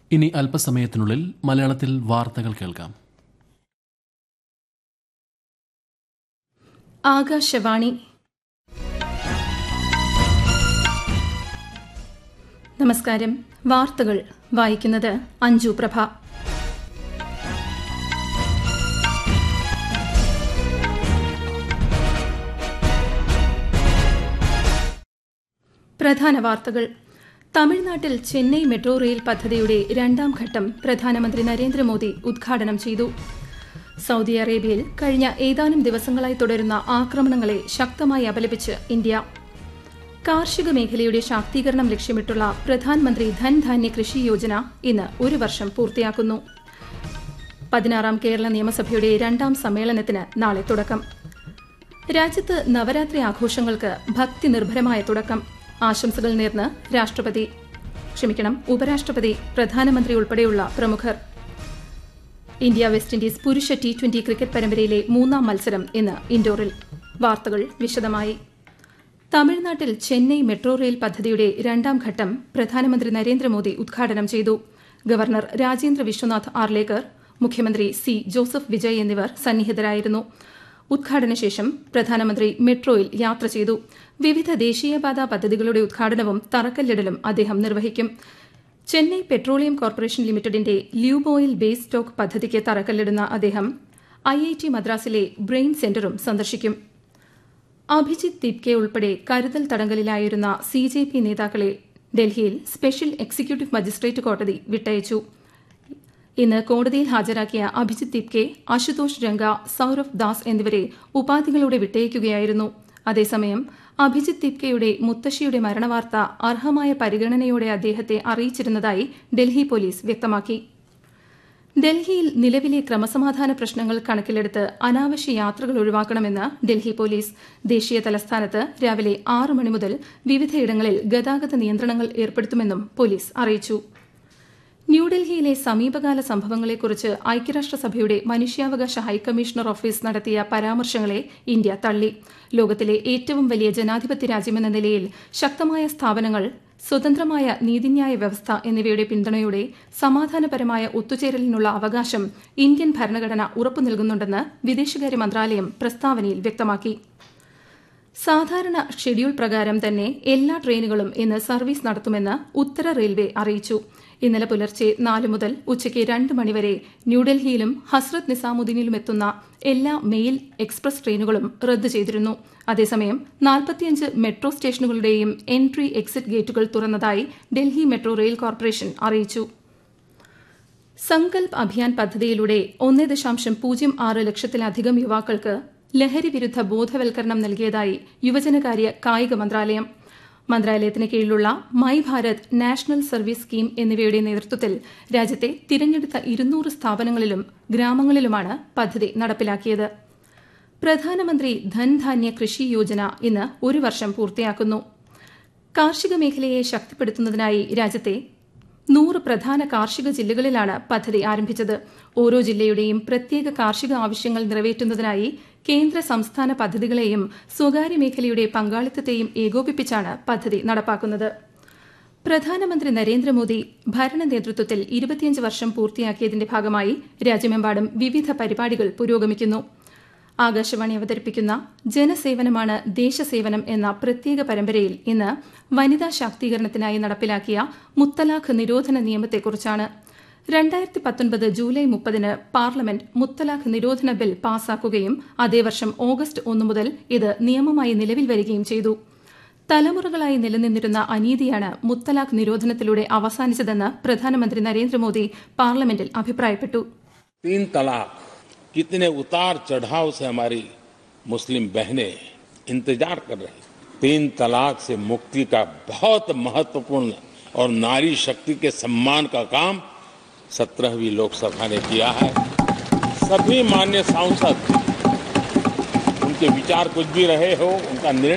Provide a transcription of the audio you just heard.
ഇനി അല്പസമയത്തിനുള്ളിൽ മലയാളത്തിൽ വാർത്തകൾ കേൾക്കാം ആകാശവാണി നമസ്കാരം വാർത്തകൾ വായിക്കുന്നത് അഞ്ജു പ്രഭ പ്രധാന വാർത്തകൾ തമിഴ്നാട്ടിൽ ചെന്നൈ മെട്രോ റെയിൽ പദ്ധതിയുടെ രണ്ടാം ഘട്ടം പ്രധാനമന്ത്രി നരേന്ദ്രമോദി ഉദ്ഘാടനം ചെയ്തു സൌദി അറേബ്യയിൽ കഴിഞ്ഞ ഏതാനും ദിവസങ്ങളായി തുടരുന്ന ആക്രമണങ്ങളെ ശക്തമായി അപലപിച്ച് ഇന്ത്യ കാർഷിക മേഖലയുടെ ശാക്തീകരണം ലക്ഷ്യമിട്ടുള്ള പ്രധാനമന്ത്രി ധൻധാന്യ കൃഷി യോജന ഇന്ന് ഒരു വർഷം പൂർത്തിയാക്കുന്നു പതിനാറാം കേരള നിയമസഭയുടെ രണ്ടാം സമ്മേളനത്തിന് നാളെ തുടക്കം രാജ്യത്ത് നവരാത്രി ആഘോഷങ്ങൾക്ക് ഭക്തി നിർഭരമായ തുടക്കം ആശംസകൾ നേർന്ന് രാഷ്ട്രപതി ക്ഷമിക്കണം ഉപരാഷ്ട്രപതി പ്രധാനമന്ത്രി ഉൾപ്പെടെയുള്ള പ്രമുഖർ ഇന്ത്യ വെസ്റ്റ് ഇൻഡീസ് പുരുഷ ടി ട്വന്റി ക്രിക്കറ്റ് പരമ്പരയിലെ മൂന്നാം മത്സരം ഇന്ന് ഇൻഡോറിൽ വാർത്തകൾ വിശദമായി തമിഴ്നാട്ടിൽ ചെന്നൈ മെട്രോ റെയിൽ പദ്ധതിയുടെ രണ്ടാം ഘട്ടം പ്രധാനമന്ത്രി നരേന്ദ്രമോദി ഉദ്ഘാടനം ചെയ്തു ഗവർണർ രാജേന്ദ്ര വിശ്വനാഥ് ആർലേക്കർ മുഖ്യമന്ത്രി സി ജോസഫ് വിജയ് എന്നിവർ സന്നിഹിതരായിരുന്നു ഉദ്ഘാടന ശേഷം പ്രധാനമന്ത്രി മെട്രോയിൽ യാത്ര ചെയ്തു വിവിധ ദേശീയപാത പദ്ധതികളുടെ ഉദ്ഘാടനവും തറക്കല്ലിടലും അദ്ദേഹം നിർവഹിക്കും ചെന്നൈ പെട്രോളിയം കോർപ്പറേഷൻ ലിമിറ്റഡിന്റെ ല്യൂബോയിൽ ബേസ് സ്റ്റോക്ക് പദ്ധതിക്ക് തറക്കല്ലിടുന്ന അദ്ദേഹം ഐ ഐ ടി മദ്രാസിലെ ബ്രെയിൻ സെന്ററും സന്ദർശിക്കും അഭിജിത് ദിപ്കെ ഉൾപ്പെടെ കരുതൽ തടങ്കലിലായിരുന്ന സി ജെ പി നേതാക്കളെ ഡൽഹിയിൽ സ്പെഷ്യൽ എക്സിക്യൂട്ടീവ് മജിസ്ട്രേറ്റ് കോടതി വിട്ടയച്ചു ഇന്ന് കോടതിയിൽ ഹാജരാക്കിയ അഭിജിത് ദിപ്കെ അശുതോഷ് രംഗ സൌരവ് ദാസ് എന്നിവരെ ഉപാധികളോടെ വിട്ടയക്കുകയായിരുന്നു അതേസമയം അഭിജിത് ദിപ്കെയുടെ മുത്തശ്ശിയുടെ മരണവാർത്ത അർഹമായ പരിഗണനയോടെ അദ്ദേഹത്തെ അറിയിച്ചിരുന്നതായി ഡൽഹി പോലീസ് വ്യക്തമാക്കി ഡൽഹിയിൽ നിലവിലെ ക്രമസമാധാന പ്രശ്നങ്ങൾ കണക്കിലെടുത്ത് അനാവശ്യ യാത്രകൾ ഒഴിവാക്കണമെന്ന് ഡൽഹി പോലീസ് ദേശീയ തലസ്ഥാനത്ത് രാവിലെ ആറ് മണി മുതൽ വിവിധയിടങ്ങളിൽ ഗതാഗത നിയന്ത്രണങ്ങൾ ഏർപ്പെടുത്തുമെന്നും പോലീസ് അറിയിച്ചു ന്യൂഡൽഹിയിലെ സമീപകാല സംഭവങ്ങളെക്കുറിച്ച് ഐക്യരാഷ്ട്രസഭയുടെ മനുഷ്യാവകാശ ഹൈക്കമ്മീഷണർ ഓഫീസ് നടത്തിയ പരാമർശങ്ങളെ ഇന്ത്യ തള്ളി ലോകത്തിലെ ഏറ്റവും വലിയ ജനാധിപത്യ രാജ്യമെന്ന നിലയിൽ ശക്തമായ സ്ഥാപനങ്ങൾ സ്വതന്ത്രമായ നീതിന്യായ വ്യവസ്ഥ എന്നിവയുടെ പിന്തുണയോടെ സമാധാനപരമായ ഒത്തുചേരലിനുള്ള അവകാശം ഇന്ത്യൻ ഭരണഘടന ഉറപ്പു നൽകുന്നുണ്ടെന്ന് വിദേശകാര്യ മന്ത്രാലയം പ്രസ്താവനയിൽ വ്യക്തമാക്കി സാധാരണ ഷെഡ്യൂൾ പ്രകാരം തന്നെ എല്ലാ ട്രെയിനുകളും ഇന്ന് സർവീസ് നടത്തുമെന്ന് ഉത്തര റെയിൽവേ അറിയിച്ചു ഇന്നലെ പുലർച്ചെ നാല് മുതൽ ഉച്ചയ്ക്ക് രണ്ട് മണിവരെ ന്യൂഡൽഹിയിലും ഹസ്രത്ത് നിസാമുദ്ദീനിലും എത്തുന്ന എല്ലാ മെയിൽ എക്സ്പ്രസ് ട്രെയിനുകളും റദ്ദു ചെയ്തിരുന്നു അതേസമയം നാൽപ്പത്തിയഞ്ച് മെട്രോ സ്റ്റേഷനുകളുടെയും എൻട്രി എക്സിറ്റ് ഗേറ്റുകൾ തുറന്നതായി ഡൽഹി മെട്രോ റെയിൽ കോർപ്പറേഷൻ അറിയിച്ചു സങ്കൽപ് അഭിയാൻ പദ്ധതിയിലൂടെ ഒന്ന് ദശാംശം പൂജ്യം ആറ് ലക്ഷത്തിലധികം യുവാക്കൾക്ക് ലഹരി വിരുദ്ധ ബോധവൽക്കരണം നൽകിയതായി യുവജനകാര്യ കായിക മന്ത്രാലയം മന്ത്രാലയത്തിന് കീഴിലുള്ള my Bharat national service scheme എന്നിവയുടെ നേതൃത്വത്തിൽ രാജ്യത്തെ തിരഞ്ഞെടുത്ത ഇരുന്നൂറ് സ്ഥാപനങ്ങളിലും ഗ്രാമങ്ങളിലുമാണ് പദ്ധതി നടപ്പിലാക്കിയത് പ്രധാനമന്ത്രി ധൻധാന്യ കൃഷി യോജന ഇന്ന് ഒരു വർഷം പൂർത്തിയാക്കുന്നു കാർഷിക മേഖലയെ ശക്തിപ്പെടുത്തുന്നതിനായി രാജ്യത്തെ നൂറ് പ്രധാന കാർഷിക ജില്ലകളിലാണ് പദ്ധതി ആരംഭിച്ചത് ഓരോ ജില്ലയുടെയും പ്രത്യേക കാർഷിക ആവശ്യങ്ങൾ നിറവേറ്റുന്നതിനായി കേന്ദ്ര സംസ്ഥാന പദ്ധതികളെയും സ്വകാര്യ മേഖലയുടെ പങ്കാളിത്തത്തെയും ഏകോപിപ്പിച്ചാണ് പദ്ധതി നടപ്പാക്കുന്നത് പ്രധാനമന്ത്രി നരേന്ദ്രമോദി ഭരണ നേതൃത്വത്തിൽ ഇരുപത്തിയഞ്ച് വർഷം പൂർത്തിയാക്കിയതിന്റെ ഭാഗമായി രാജ്യമെമ്പാടും വിവിധ പരിപാടികൾ പുരോഗമിക്കുന്നു ആകാശവാണി അവതരിപ്പിക്കുന്ന ജനസേവനമാണ് ദേശസേവനം എന്ന പ്രത്യേക പരമ്പരയിൽ ഇന്ന് വനിതാ ശാക്തീകരണത്തിനായി നടപ്പിലാക്കിയ മുത്തലാഖ് നിരോധന നിയമത്തെക്കുറിച്ചാണ് രണ്ടായിരത്തി പത്തൊൻപത് ജൂലൈ മുപ്പതിന് പാർലമെന്റ് മുത്തലാഖ് നിരോധന ബിൽ പാസാക്കുകയും അതേ വർഷം ഓഗസ്റ്റ് ഒന്ന് മുതൽ ഇത് നിയമമായി നിലവിൽ വരികയും ചെയ്തു തലമുറകളായി നിലനിന്നിരുന്ന അനീതിയാണ് മുത്തലാഖ് നിരോധനത്തിലൂടെ അവസാനിച്ചതെന്ന് പ്രധാനമന്ത്രി നരേന്ദ്രമോദി പാർലമെന്റിൽ അഭിപ്രായപ്പെട്ടു तीन तलाक कितने उतार चढ़ाव से हमारी मुस्लिम बहनें इंतजार कर रही तीन तलाक से मुक्ति का बहुत महत्वपूर्ण और नारी शक्ति के सम्मान का काम सत्रहवीं लोकसभा ने किया है सभी मान्य सांसद उनके विचार कुछ भी रहे हो उनका निर्णय